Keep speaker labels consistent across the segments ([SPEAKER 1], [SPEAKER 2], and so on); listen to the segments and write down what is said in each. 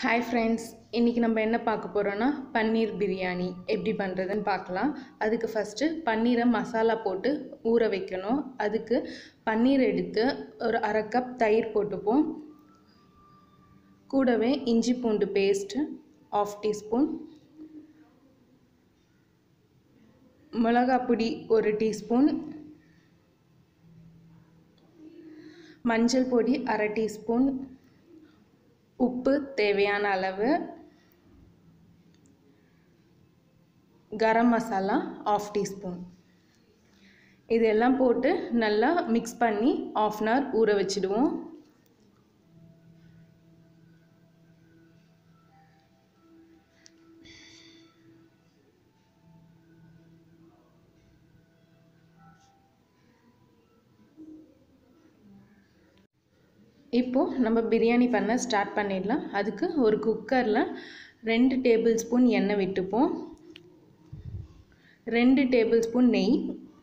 [SPEAKER 1] hi friends இன்றைக்கி நம்ம என்ன பார்க்க போகிறோன்னா பன்னீர் பிரியாணி எப்படி பண்ணுறதுன்னு பார்க்கலாம் அதுக்கு ஃபஸ்ட்டு பன்னீரை மசாலா போட்டு ஊற வைக்கணும் அதுக்கு பன்னீர் எடுத்து ஒரு அரை கப் தயிர் போட்டுப்போம் கூடவே இஞ்சி பூண்டு பேஸ்ட்டு ஆஃப் டீஸ்பூன் மிளகாப் பொடி ஒரு டீஸ்பூன் மஞ்சள் பொடி அரை டீஸ்பூன் உப்பு தேவையான அளவு கரம் மசாலா ஆஃப் டீஸ்பூன் இதெல்லாம் போட்டு நல்லா மிக்ஸ் பண்ணி ஆஃப் அன் ஹவர் ஊற வச்சுடுவோம் இப்போது நம்ம பிரியாணி பண்ண ஸ்டார்ட் பண்ணிடலாம் அதுக்கு ஒரு குக்கரில் ரெண்டு டேபிள் ஸ்பூன் எண்ணெய் விட்டுப்போம் ரெண்டு டேபிள் ஸ்பூன் நெய்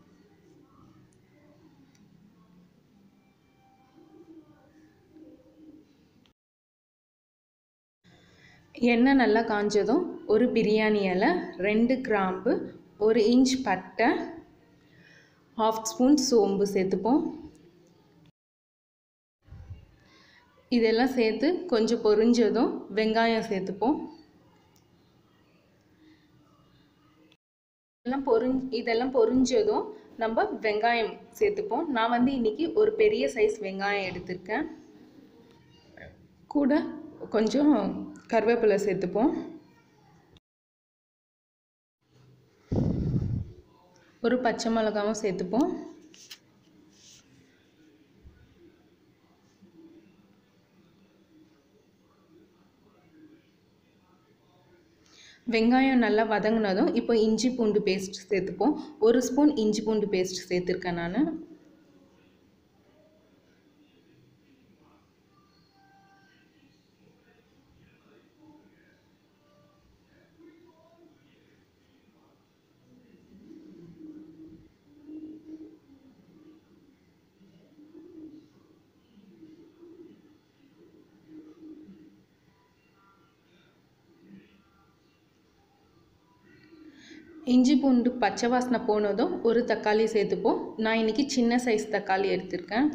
[SPEAKER 1] எண்ணெய் நல்லா காஞ்சதும் ஒரு பிரியாணி இலை ரெண்டு கிராம்பு ஒரு இன்ச் பட்டை ஹாஃப் ஸ்பூன் சோம்பு சேர்த்துப்போம் இதெல்லாம் சேர்த்து கொஞ்சம் பொரிஞ்சதும் வெங்காயம் சேர்த்துப்போம் இதெல்லாம் பொரிஞ் இதெல்லாம் பொரிஞ்சதும் நம்ம வெங்காயம் சேர்த்துப்போம் நான் வந்து இன்றைக்கி ஒரு பெரிய சைஸ் வெங்காயம் எடுத்திருக்கேன் கூட கொஞ்சம் கருவேப்பிலை சேர்த்துப்போம் ஒரு பச்சை மிளகாவும் சேர்த்துப்போம் வெங்காயம் நல்லா வதங்கினதும் இப்போ இஞ்சி பூண்டு பேஸ்ட் சேர்த்துப்போம் ஒரு ஸ்பூன் இஞ்சி பூண்டு பேஸ்ட் சேர்த்துருக்கேன் நான் இஞ்சி பூண்டு பச்சை வாசனை போனதும் ஒரு தக்காளி சேர்த்துப்போம் நான் இன்றைக்கி சின்ன சைஸ் தக்காளி எடுத்திருக்கேன்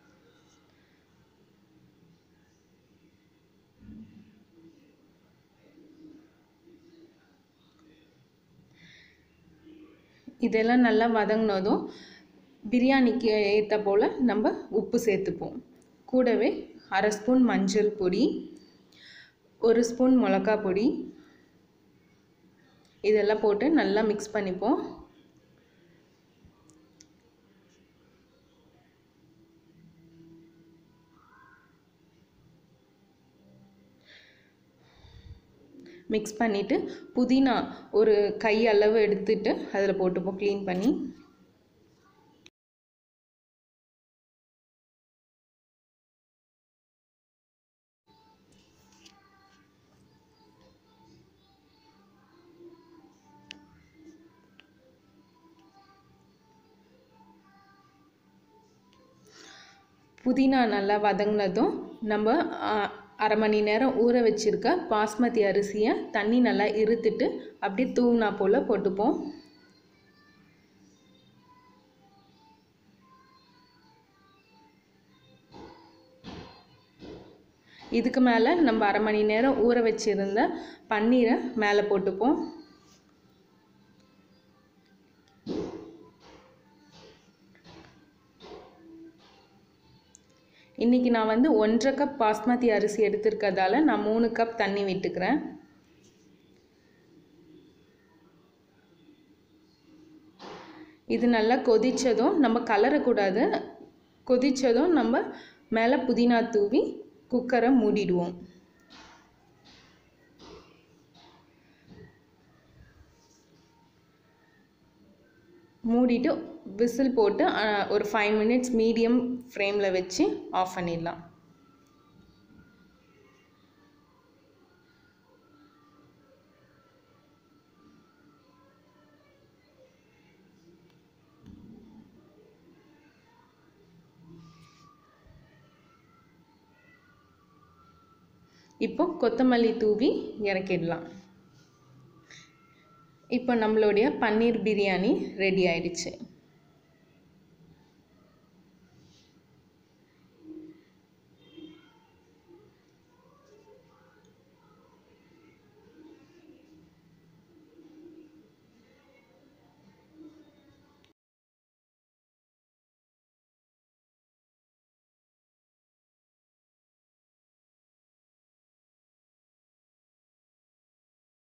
[SPEAKER 1] இதெல்லாம் நல்லா வதங்கினதும் பிரியாணிக்கு ஏற்ற போல் நம்ம உப்பு சேர்த்துப்போம் கூடவே அரை ஸ்பூன் மஞ்சள் பொடி ஒரு ஸ்பூன் மிளகா பொடி இதெல்லாம் போட்டு நல்லா மிக்ஸ் பண்ணிப்போம் மிக்ஸ் பண்ணிவிட்டு புதினா ஒரு கை அளவு எடுத்துட்டு அதில் போட்டுப்போம் க்ளீன் பண்ணி புதினா நல்லா வதங்கினதும் நம்ம அரை மணி நேரம் ஊற வச்சுருக்க பாஸ்மதி அரிசியை தண்ணி நல்லா இருத்துட்டு அப்படியே தூவினா போல் போட்டுப்போம் இதுக்கு மேலே நம்ம அரை மணி நேரம் ஊற வச்சுருந்த பன்னீரை மேலே போட்டுப்போம் இன்றைக்கி நான் வந்து ஒன்றரை கப் பாஸ்மதி அரிசி எடுத்திருக்கிறதால நான் மூணு கப் தண்ணி விட்டுக்கிறேன் இது நல்லா கொதித்ததும் நம்ம கலரக்கூடாது கொதித்ததும் நம்ம மேலே புதினா தூவி குக்கரை மூடிடுவோம் மூடிட்டு விசில் போட்டு ஒரு ஃபைவ் மினிட்ஸ் மீடியம் ஃப்ளேமில் வச்சு ஆஃப் பண்ணிடலாம் இப்போ கொத்தமல்லி தூவி இறக்கிடலாம் இப்போ நம்மளுடைய பன்னீர் பிரியாணி ரெடி ஆயிடுச்சு